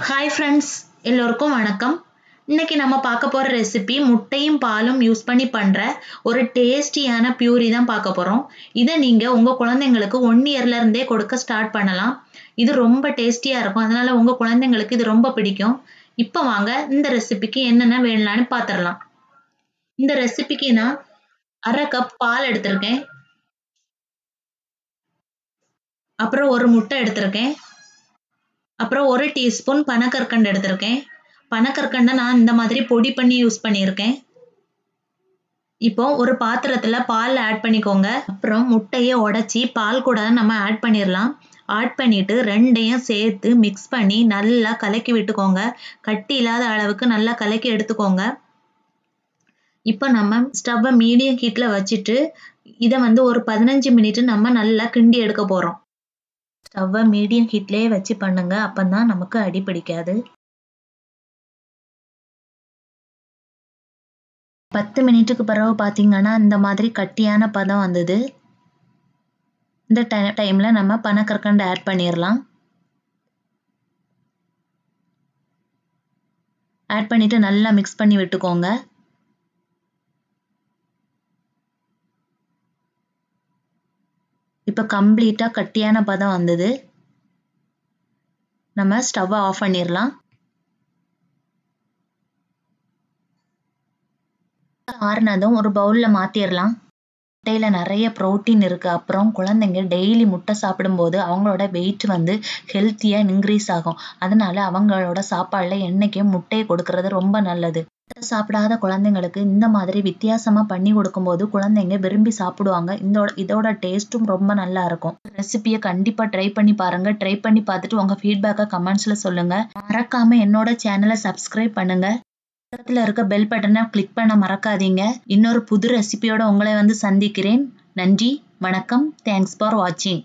hi friends எல்லோருக்கும் வணக்கம் இன்னைக்கு நம்ம பார்க்க போகிற ரெசிபி முட்டையும் பாலும் யூஸ் பண்ணி பண்ணுற ஒரு டேஸ்டியான பியூரி தான் பார்க்க போகிறோம் இதை நீங்கள் உங்கள் குழந்தைங்களுக்கு ஒன் இயர்லேருந்தே கொடுக்க ஸ்டார்ட் பண்ணலாம் இது ரொம்ப டேஸ்டியாக இருக்கும் அதனால் உங்கள் குழந்தைங்களுக்கு இது ரொம்ப பிடிக்கும் இப்போ வாங்க இந்த ரெசிபிக்கு என்னென்ன வேணலான்னு பார்த்துடலாம் இந்த ரெசிபிக்கு நான் அரை கப் பால் எடுத்திருக்கேன் அப்புறம் ஒரு முட்டை எடுத்திருக்கேன் அப்புறம் ஒரு டீஸ்பூன் பனக்கற்கண்டு எடுத்திருக்கேன் பனக்கற்கண்டை நான் இந்த மாதிரி பொடி பண்ணி யூஸ் பண்ணியிருக்கேன் இப்போ ஒரு பாத்திரத்தில் பால் ஆட் பண்ணிக்கோங்க அப்புறம் முட்டையை உடச்சி பால் கூட நம்ம ஆட் பண்ணிடலாம் ஆட் பண்ணிட்டு ரெண்டையும் சேர்த்து மிக்ஸ் பண்ணி நல்லா கலக்கி விட்டுக்கோங்க கட்டி இல்லாத அளவுக்கு நல்லா கலக்கி எடுத்துக்கோங்க இப்போ நம்ம ஸ்டவ்வை மீடியம் ஹீட்டில் வச்சுட்டு இதை வந்து ஒரு பதினஞ்சு மினிட் நம்ம நல்லா கிண்டி எடுக்க போகிறோம் ஸ்டவ்வை மீடியம் ஹீட்லேயே வச்சு பண்ணுங்க அப்போ தான் நமக்கு அடி பிடிக்காது பத்து மினிட்டுக்கு பிறகு பார்த்தீங்கன்னா இந்த மாதிரி கட்டியான பதம் வந்தது இந்த டை டைமில் நம்ம பனக்கற்கண்டு ஆட் பண்ணிடலாம் ஆட் பண்ணிவிட்டு நல்லா மிக்ஸ் பண்ணி விட்டுக்கோங்க இப்போ கம்ப்ளீட்டாக கட்டியான பதம் வந்தது நம்ம ஸ்டவ்வை ஆஃப் பண்ணிடலாம் ஆறுனதும் ஒரு பவுலில் மாற்றிடலாம் முட்டையில் நிறைய ப்ரோட்டீன் இருக்குது அப்புறம் குழந்தைங்க டெய்லி முட்டை சாப்பிடும்போது அவங்களோட வெயிட் வந்து ஹெல்த்தியாக இன்க்ரீஸ் ஆகும் அதனால அவங்களோட சாப்பாடில் என்றைக்கும் முட்டையை கொடுக்கறது ரொம்ப நல்லது முட்டை சாப்பிடாத குழந்தைங்களுக்கு இந்த மாதிரி வித்தியாசமாக பண்ணி கொடுக்கும்போது குழந்தைங்க விரும்பி சாப்பிடுவாங்க இந்த இதோட டேஸ்ட்டும் ரொம்ப நல்லா இருக்கும் ரெசிபியை கண்டிப்பாக ட்ரை பண்ணி பாருங்க ட்ரை பண்ணி பார்த்துட்டு உங்கள் ஃபீட்பேக்கை கமெண்ட்ஸில் சொல்லுங்கள் மறக்காமல் என்னோட சேனலை சப்ஸ்கிரைப் பண்ணுங்கள் பக்கத்தில் இருக்க பெல் பட்டனை கிளிக் பண்ண மறக்காதீங்க இன்னொரு புது ரெசிபியோட உங்களை வந்து சந்திக்கிறேன் நன்றி வணக்கம் தேங்க்ஸ் ஃபார் வாட்சிங்